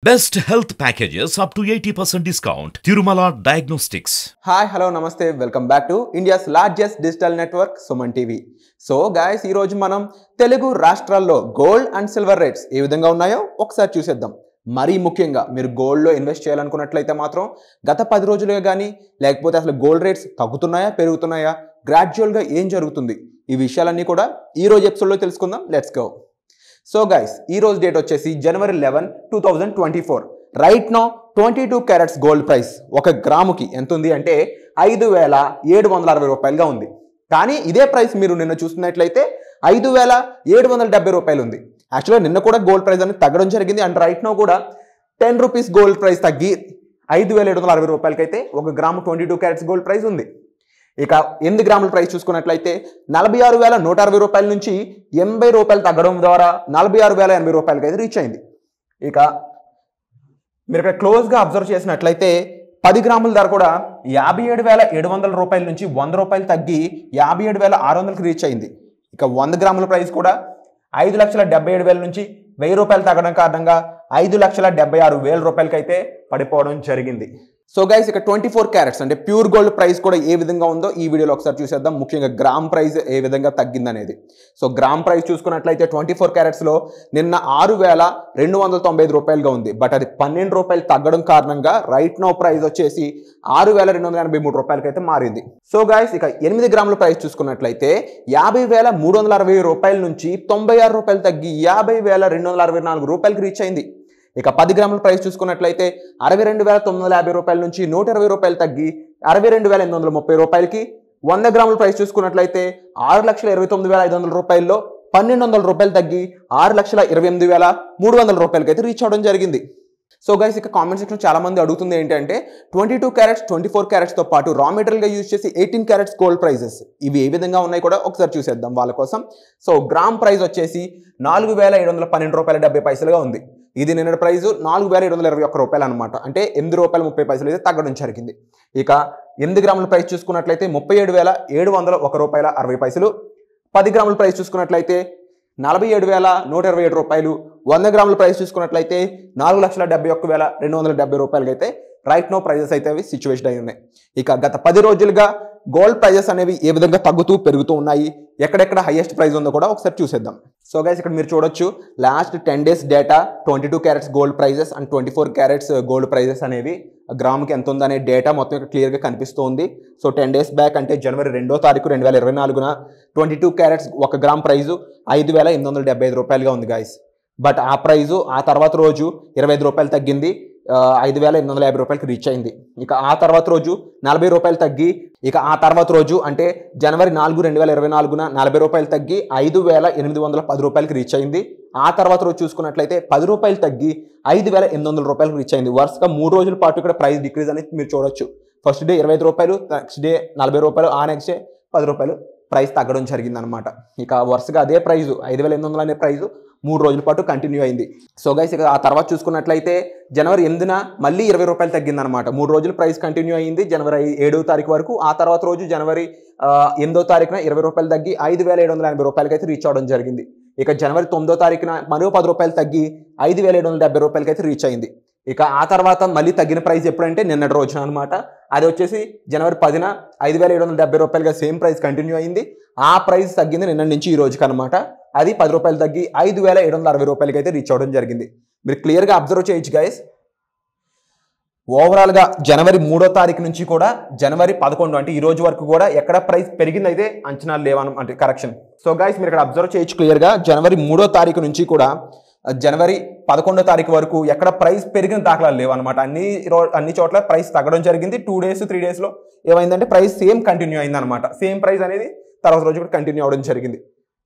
Best health packages up to 80% discount. Tirumala Diagnostics. Hi hello namaste welcome back to India's largest digital network Suman TV so guys ఈరోజు మనం తెలుగు రాష్ట్రాల్లో gold and silver rates ఏ విధంగా ఉన్నాయో ఒకసారి చూసేద్దాం మరీ ముఖ్యంగా మీరు గోల్డ్లో ఇన్వెస్ట్ చేయాలనుకున్నట్లయితే మాత్రం గత పది రోజులుగా కానీ లేకపోతే అసలు గోల్డ్ రేట్స్ తగ్గుతున్నాయా పెరుగుతున్నాయా గ్రాడ్యువల్గా ఏం జరుగుతుంది ఈ విషయాలన్నీ కూడా ఈ రోజు ఎపిసోడ్లో తెలుసుకుందాం లెట్స్ గో సో గైస్ ఈ రోజు డేట్ వచ్చేసి జనవరి eleven two thousand twenty four right now twenty two carats gold price ఒక గ్రాముకి ఎంత ఉంది అంటే ఐదు వేల ఏడు వందల అరవై రూపాయలుగా ఉంది కానీ ఇదే ప్రైస్ మీరు నిన్న చూస్తున్నట్లయితే ఐదు వేల ఏడు వందల డెబ్బై రూపాయలు ఉంది యాక్చువల్గా నిన్న కూడా గోల్డ్ ప్రైస్ అనేది తగ్గడం జరిగింది అండ్ రైట్ నో కూడా టెన్ రూపీస్ గోల్డ్ ప్రైస్ తగ్గి ఐదు వేల ఏడు వందల అరవై రూపాయలకైతే ఒక గ్రాము twenty two carats gold price ఉంది ఇక ఎనిమిది గ్రాముల ప్రైస్ చూసుకున్నట్లయితే నలభై ఆరు వేల నూట అరవై రూపాయల నుంచి ఎనభై రూపాయలు తగ్గడం ద్వారా నలభై ఆరు వేల ఎనభై రూపాయలకి అయితే రీచ్ అయింది ఇక మీరు ఇక్కడ క్లోజ్గా అబ్జర్వ్ చేసినట్లయితే పది గ్రాముల ధర కూడా యాభై ఏడు వేల ఏడు వందల రూపాయల నుంచి వంద రూపాయలు తగ్గి యాభై ఏడు వేల ఆరు వందలకి రీచ్ అయింది ఇక వంద గ్రాముల ప్రైస్ కూడా ఐదు లక్షల డెబ్బై ఏడు వేల నుంచి వెయ్యి రూపాయలు తగ్గడం కారణంగా ఐదు లక్షల డెబ్బై ఆరు వేల రూపాయలకైతే పడిపోవడం జరిగింది సో గైస్ ఇక ట్వంటీ ఫోర్ క్యారెట్స్ అంటే ప్యూర్ గోల్డ్ ప్రైస్ కూడా ఏ విధంగా ఉందో ఈ వీడియోలో ఒకసారి చూసేద్దాం ముఖ్యంగా గ్రామ్ ప్రైస్ ఏ విధంగా తగ్గిందనేది సో గ్రామ్ ప్రైస్ చూసుకున్నట్లయితే ట్వంటీ ఫోర్ క్యారెట్స్లో నిన్న ఆరు వేల రెండు వందల తొంభై ఐదు రూపాయలుగా ఉంది బట్ అది పన్నెండు రూపాయలు తగ్గడం కారణంగా రైట్ నో ప్రైస్ వచ్చేసి ఆరు వేల రెండు వందల ఎనభై మూడు రూపాయలకైతే మారింది సో గాయస్ ఇక ఎనిమిది గ్రాముల ప్రైస్ చూసుకున్నట్లయితే యాభై వేల మూడు వందల అరవై రూపాయల నుంచి తొంభై ఆరు రూపాయలు తగ్గి యాభై వేల రెండు వందల అరవై నాలుగు రూపాయలకి రీచ్ అయింది ఇక పది గ్రాముల ప్రైస్ చూసుకున్నట్లయితే అరవై రెండు వేల తొమ్మిది వందల యాభై రూపాయల నుంచి నూట ఇరవై రూపాయలు తగ్గి అరవై రెండు వేల ఎనిమిది వందల ముప్పై రూపాయలకి వంద గ్రాముల ప్రైస్ చూసుకున్నట్లయితే ఆరు లక్షల ఇరవై తొమ్మిది వేల ఐదు వందల రూపాయల్లో పన్నెండు వందల రూపాయలు తగ్గి ఆరు లక్షల ఇరవై ఎనిమిది వేల మూడు వందల రూపాయలకి అయితే రీచ్ అవడం జరిగింది సో గైస్ ఇక కామెంట్ సెక్షన్ చాలా మంది అడుగుతుంది ఏంటంటే twenty two carats twenty four క్యారెట్స్తో పాటు రా మెటీరియల్గా యూజ్ చేసి ఎయిటీన్ క్యారెట్స్ గోల్డ్ ప్రైజెస్ ఇవి ఏ విధంగా ఉన్నాయి కూడా ఒకసారి చూసేద్దాం వాళ్ళ కోసం సో గ్రామ్ ప్రైస్ వచ్చేసి నాలుగు వేల ఏడు వందల పన్నెండు రూపాయల డెబ్బై పైసలుగా ఉంది ఇది నిన్నటి ప్రైస్ నాలుగు వేల ఏడు వందల ఇరవై ఒక్క రూపాయలు అనమాట అంటే ఎనిమిది రూపాయల ముప్పై పైసలు అయితే తగ్గడం జరిగింది ఇక ఎనిమిది గ్రాముల ప్రైస్ చూసుకున్నట్లయితే ముప్పై ఏడు వేల ఏడు వందల ఒక రూపాయల అరవై పైసలు పది గ్రాముల ప్రైస్ చూసుకున్నట్లయితే నలభై ఏడు వేల నూట ఇరవై ఏడు రూపాయలు వంద గ్రాముల ప్రైస్ చూసుకున్నట్లయితే నాలుగు లక్షల డెబ్బై ఒక్క వేల రెండు వందల డెబ్బై రూపాయలకి అయితే రైట్ నో ప్రైజెస్ అయితే అవి సిచ్యువేషన్ అయి ఉన్నాయి ఇక గత పది రోజులుగా గోల్డ్ ప్రైజెస్ అనేవి ఏ విధంగా తగ్గుతూ పెరుగుతూ ఉన్నాయి ఎక్కడెక్కడ హైయెస్ట్ ప్రైస్ ఉందో కూడా ఒకసారి చూసేద్దాం సో గైస్ ఇక్కడ మీరు చూడొచ్చు last ten days data twenty two carats gold prices and twenty four carats gold prices అనేవి గ్రామ్కి ఎంత ఉందనే డేటా మొత్తం ఇక్కడ క్లియర్గా కనిపిస్తుంది సో టెన్ డేస్ బ్యాక్ అంటే జనవరి రెండో తారీఖు రెండు వేల ఇరవై నాలుగున ట్వంటీ టూ క్యారెట్స్ ఒక గ్రామ్ ప్రైజు ఐదు వేల ఎనిమిది వందల డెబ్బై ఐదు రూపాయలుగా ఉంది గాయస్ బట్ ఆ ప్రైజు ఆ తర్వాత రోజు ఇరవై ఐదు రూపాయలు తగ్గింది ఐదు వేల ఎనిమిది వందల యాభై రూపాయలకి రీచ్ అయింది ఇక ఆ తర్వాత రోజు నలభై రూపాయలు తగ్గి ఇక ఆ తర్వాత రోజు అంటే జనవరి నాలుగు రెండు వేల ఇరవై నాలుగున నలభై రూపాయలు తగ్గి ఐదు వేల ఎనిమిది వందల పది రూపాయలకి రీచ్ అయింది ఆ తర్వాత రోజు చూసుకున్నట్లయితే పది రూపాయలు తగ్గి ఐదు వేల ఎనిమిది వందల రూపాయలకు రీచ్ అయింది వరుసగా మూడు రోజుల పాటు ఇక్కడ ప్రైస్ డిక్రీజ్ అనేది మీరు చూడొచ్చు ఫస్ట్ డే ఇరవై ఐదు రూపాయలు నెక్స్ట్ డే నలభై రూపాయలు ఆ నెక్స్ట్ డే పది రూపాయలు ప్రైస్ తగ్గడం జరిగింది అనమాట ఇక వరుసగా అదే ప్రైజు ఐదు వేల ఎనిమిది వందలు అనే ప్రైజు మూడు రోజుల పాటు కంటిన్యూ అయింది సో గైస్ ఇక ఆ తర్వాత చూసుకున్నట్లయితే జనవరి ఎనిమిదిన మళ్ళీ ఇరవై రూపాయలు తగ్గిందనమాట మూడు రోజులు ప్రైస్ కంటిన్యూ అయింది జనవరి ఏడవ తారీఖు వరకు ఆ తర్వాత రోజు జనవరి ఆ, ఎనిమిదో తారీఖున ఇరవై రూపాయలు తగ్గి ఐదు వేల ఏడు వందల ఎనభై రూపాయలకి అయితే రీచ్ అవడం జరిగింది ఇక జనవరి తొమ్మిదో తారీఖున మరో పది రూపాయలు తగ్గి ఐదు వేల ఏడు వందల డెబ్బై రూపాయలకి అయితే రీచ్ అయింది ఇక ఆ తర్వాత మళ్ళీ తగ్గిన ప్రైస్ ఎప్పుడంటే నిన్నటి రోజున అనమాట అది వచ్చేసి జనవరి పదిన ఐదు వేల ఏడు వందల డెబ్బై రూపాయలుగా సేమ్ ప్రైస్ కంటిన్యూ అయింది ఆ ప్రైస్ తగ్గింది నిన్న నుంచి ఈ రోజుకి అనమాట అది పది రూపాయలు తగ్గి ఐదు వేల ఏడు వందల అరవై రూపాయలకి అయితే రీచ్ అవ్వడం జరిగింది మీరు క్లియర్గా అబ్జర్వ్ చేయొచ్చు గైస్ ఓవరాల్గా జనవరి మూడో తారీఖు నుంచి కూడా జనవరి పదకొండు అంటే ఈ రోజు వరకు కూడా ఎక్కడ ప్రైస్ పెరిగింది అయితే అంచనాలు లేవను అంటే కరెక్షన్ సో గైస్ మీరు ఇక్కడ అబ్జర్వ్ చేయొచ్చు క్లియర్గా జనవరి మూడో తారీఖు నుంచి కూడా ఆ, జనవరి పదకొండో తారీఖు వరకు ఎక్కడ ప్రైస్ పెరిగిన దాఖలాలు లేవు అనమాట అన్ని రో అన్ని చోట్ల ప్రైస్ తగ్గడం జరిగింది టూ డేస్ త్రీ డేస్లో ఏమైందంటే ప్రైస్ సేమ్ కంటిన్యూ అయింది అనమాట సేమ్ ప్రైస్ అనేది తర్వాత రోజు కూడా కంటిన్యూ అవ్వడం జరిగింది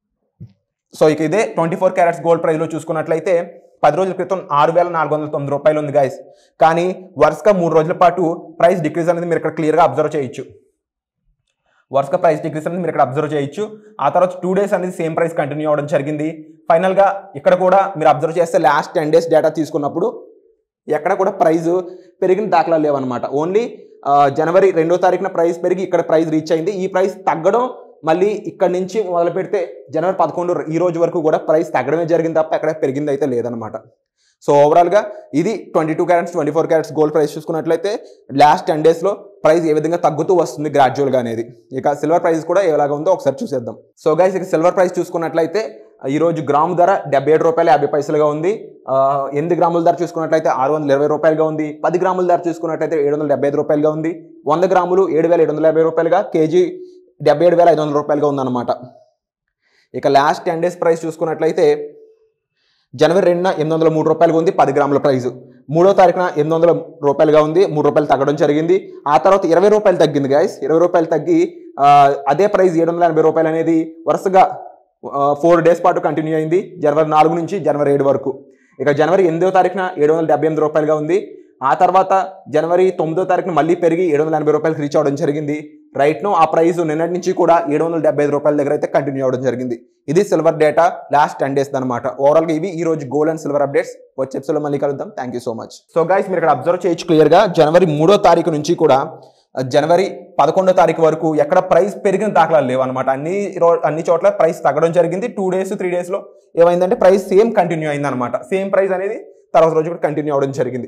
సో ఇక ఇదే ట్వంటీ ఫోర్ క్యారెట్స్ గోల్డ్ ప్రైస్లో చూసుకున్నట్లయితే పది రోజుల క్రితం ఆరు వేల నాలుగు వందల తొమ్మిది రూపాయలు ఉంది గాయస్ కానీ వరుసగా మూడు రోజుల పాటు ప్రైస్ డిక్రీజ్ అనేది మీరు ఇక్కడ క్లియర్గా అబ్జర్వ్ చేయొచ్చు వరుసగా ప్రైస్ డిక్రీస్ అనేది మీరు ఇక్కడ అబ్జర్వ్ చేయొచ్చు ఆ తర్వాత టూ డేస్ అనేది సేమ్ ప్రైస్ కంటిన్యూ అవ్వడం జరిగింది ఫైనల్గా ఇక్కడ కూడా మీరు అబ్జర్వ్ చేస్తే లాస్ట్ టెన్ డేస్ డేటా తీసుకున్నప్పుడు ఎక్కడ కూడా ప్రైస్ పెరిగిన దాఖలాలు లేవన్నమాట ఓన్లీ జనవరి రెండో తారీఖున ప్రైస్ పెరిగి ఇక్కడ ప్రైస్ రీచ్ అయింది ఈ ప్రైస్ తగ్గడం మళ్ళీ ఇక్కడ నుంచి మొదలు పెడితే జనవరి పదకొండు ఈ రోజు వరకు కూడా ప్రైస్ తగ్గడమే జరిగింది తప్ప ఎక్కడ పెరిగింది అయితే లేదనమాట సో ఓవరాల్గా ఇది twenty two carats twenty four carats gold price చూసుకున్నట్లయితే లాస్ట్ టెన్ డేస్లో ప్రైస్ ఏ విధంగా తగ్గుతూ వస్తుంది గ్రాడ్యువల్గా అనేది ఇక సిల్వర్ ప్రైస్ కూడా ఎలాగా ఉందో ఒకసారి చూసేద్దాం సో గైస్ ఇక సిల్వర్ ప్రైస్ చూసుకున్నట్లయితే ఈ రోజు గ్రాము ధర డెబ్బై ఏడు రూపాయలు యాభై పైసలుగా ఉంది ఆ, ఎనిమిది గ్రాముల ధర చూసుకున్నట్లయితే ఆరు వందల ఇరవై రూపాయలుగా ఉంది పది గ్రాముల ధర చూసుకున్నట్లయితే ఏడు వందల డెబ్బై ఐదు రూపాయలుగా ఉంది వంద గ్రాములు ఏడు వేల ఏడు వందల యాభై రూపాయలుగా కేజీ డెబ్బై ఏడు వేల ఐదు వందల రూపాయలుగా ఉందన్నమాట ఇక లాస్ట్ టెన్ డేస్ ప్రైస్ చూసుకున్నట్లయితే జనవరి రెండున ఎనిమిది వందల మూడు రూపాయలుగా ఉంది పది గ్రాముల ప్రైస్ మూడో తారీఖున ఎనిమిది వందల రూపాయలుగా ఉంది మూడు రూపాయలు తగ్గడం జరిగింది ఆ తర్వాత ఇరవై రూపాయలు తగ్గింది గాయస్ ఇరవై రూపాయలు తగ్గి ఆ, అదే ప్రైస్ ఏడు వందల ఎనభై రూపాయలు అనేది వరుసగా ఫోర్ డేస్ పాటు కంటిన్యూ అయింది జనవరి నాలుగు నుంచి జనవరి ఏడు వరకు ఇక జనవరి ఎనిమిదో తారీఖున ఏడు వందల డెబ్బై ఎనిమిది రూపాయలుగా ఉంది ఆ తర్వాత జనవరి తొమ్మిదో తారీఖున మళ్ళీ పెరిగి ఏడు వందల ఎనభై రూపాయలకు రీచ్ అవ్వడం జరిగింది రైట్ నో ఆ ప్రైస్ నిన్నటి నుంచి కూడా ఏడు వందల డెబ్బై ఐదు రూపాయల దగ్గర అయితే కంటిన్యూ అవ్వడం జరిగింది ఇది silver data last ten days అనమాట ఓవరాల్గా ఇవి ఈ రోజు గోల్డ్ అండ్ సిల్వర్ అప్డేట్స్ వచ్చే ఎపిసోడ్లో మళ్ళీ కలుద్దాం thank you so much so guys మీరు ఇక్కడ అబ్జర్వ్ చేయొచ్చు క్లియర్గా జనవరి మూడో తారీఖు నుంచి కూడా ఆ, జనవరి పదకొండో తారీఖు వరకు ఎక్కడ ప్రైస్ పెరిగిన దాఖలాలు లేవు అనమాట అన్ని రో- అన్ని చోట్ల ప్రైస్ తగ్గడం జరిగింది టూ డేస్ త్రీ డేస్లో ఏమైందంటే ప్రైస్ సేమ్ కంటిన్యూ అయింది అనమాట సేమ్ ప్రైస్ అనేది తర్వాత రోజు కూడా కంటిన్యూ అవ్వడం జరిగింది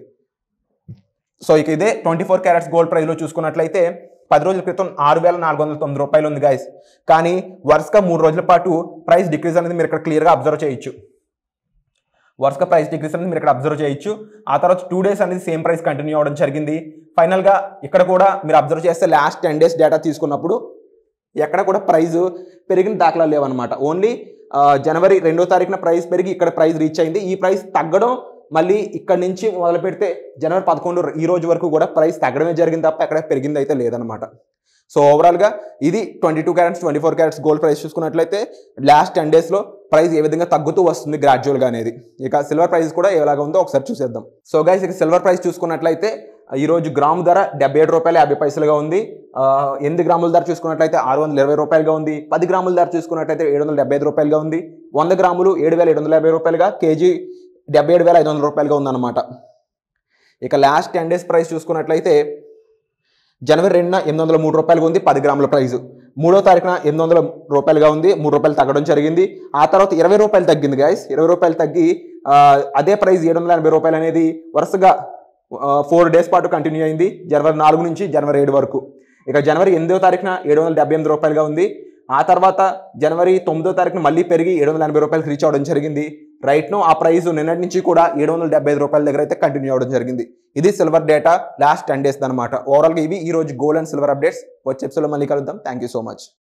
సో ఇక ఇదే ట్వంటీ ఫోర్ క్యారెట్స్ గోల్డ్ ప్రైస్లో చూసుకున్నట్లయితే పది రోజుల క్రితం ఆరు వేల నాలుగు వందల తొమ్మిది రూపాయలు ఉంది గాయస్ కానీ వరుసగా మూడు రోజుల పాటు ప్రైస్ డిక్రీజ్ అనేది మీరు ఇక్కడ క్లియర్గా అబ్జర్వ్ చేయొచ్చు వరుసగా ప్రైస్ డిక్రీస్ అనేది మీరు ఇక్కడ అబ్జర్వ్ చేయొచ్చు ఆ తర్వాత టూ డేస్ అనేది సేమ్ ప్రైస్ కంటిన్యూ అవ్వడం జరిగింది ఫైనల్గా ఇక్కడ కూడా మీరు అబ్జర్వ్ చేస్తే లాస్ట్ టెన్ డేస్ డేటా తీసుకున్నప్పుడు ఎక్కడ కూడా ప్రైస్ పెరిగిన దాఖలా లేవన్నమాట ఓన్లీ ఆ, జనవరి రెండో తారీఖున ప్రైస్ పెరిగి ఇక్కడ ప్రైస్ రీచ్ అయింది ఈ ప్రైస్ తగ్గడం మళ్ళీ ఇక్కడ నుంచి మొదలు పెడితే జనవరి పదకొండు ఈ రోజు వరకు కూడా ప్రైస్ తగ్గడమే జరిగింది తప్ప ఎక్కడ పెరిగింది అయితే లేదనమాట సో ఓవరాల్గా ఇది twenty two carats twenty four carats gold price చూసుకున్నట్లయితే లాస్ట్ టెన్ డేస్లో ప్రైస్ ఏ విధంగా తగ్గుతూ వస్తుంది గ్రాడ్యువల్గా అనేది ఇక సిల్వర్ ప్రైస్ కూడా ఎలాగ ఉందో ఒకసారి చూసేద్దాం సో గైస్ ఇక సిల్వర్ ప్రైస్ చూసుకున్నట్లయితే ఈ రోజు గ్రాము ధర డెబ్బై ఏడు రూపాయలు యాభై పైసలుగా ఉంది ఆ, ఎనిమిది గ్రాముల ధర చూసుకున్నట్లయితే ఆరు వందల ఇరవై రూపాయలుగా ఉంది పది గ్రాముల ధర చూసుకున్నట్లయితే ఏడు వందల డెబ్బై ఐదు రూపాయలుగా ఉంది వంద గ్రాములు ఏడు వేల ఏడు వందల యాభై రూపాయలుగా కేజీ డెబ్బై ఏడు వేల ఐదు వందల రూపాయలుగా ఉందన్నమాట ఇక లాస్ట్ టెన్ డేస్ ప్రైస్ చూసుకున్నట్లయితే జనవరి రెండున ఎనిమిది వందల మూడు రూపాయలుగా ఉంది పది గ్రాముల ప్రైస్ మూడో తారీఖున ఎనిమిది వందల రూపాయలుగా ఉంది మూడు రూపాయలు తగ్గడం జరిగింది ఆ తర్వాత ఇరవై రూపాయలు తగ్గింది గాయస్ ఇరవై రూపాయలు తగ్గి ఆ, అదే ప్రైస్ ఏడు వందల ఎనభై రూపాయలు అనేది వరుసగా ఫోర్ డేస్ పాటు కంటిన్యూ అయింది జనవరి నాలుగు నుంచి జనవరి ఏడు వరకు ఇక జనవరి ఎనిమిదో తారీఖున ఏడు వందల డెబ్బై ఎనిమిది రూపాయలుగా ఉంది ఆ తర్వాత జనవరి తొమ్మిదో తారీఖున మళ్ళీ పెరిగి ఏడు వందల ఎనభై రూపాయలకు రీచ్ అవ్వడం జరిగింది రైట్ నో ఆ ప్రైస్ నిన్నటి నుంచి కూడా ఏడు వందల డెబ్బై ఐదు రూపాయల దగ్గర అయితే కంటిన్యూ అవ్వడం జరిగింది ఇది silver data last ten days అనమాట ఓవరాల్గా ఇవి ఈ రోజు గోల్డ్ అండ్ సిల్వర్ అప్డేట్స్ వచ్చే ఎపిసోడ్లో మళ్ళీ కలుద్దాం థ్యాంక్ యూ సో మచ్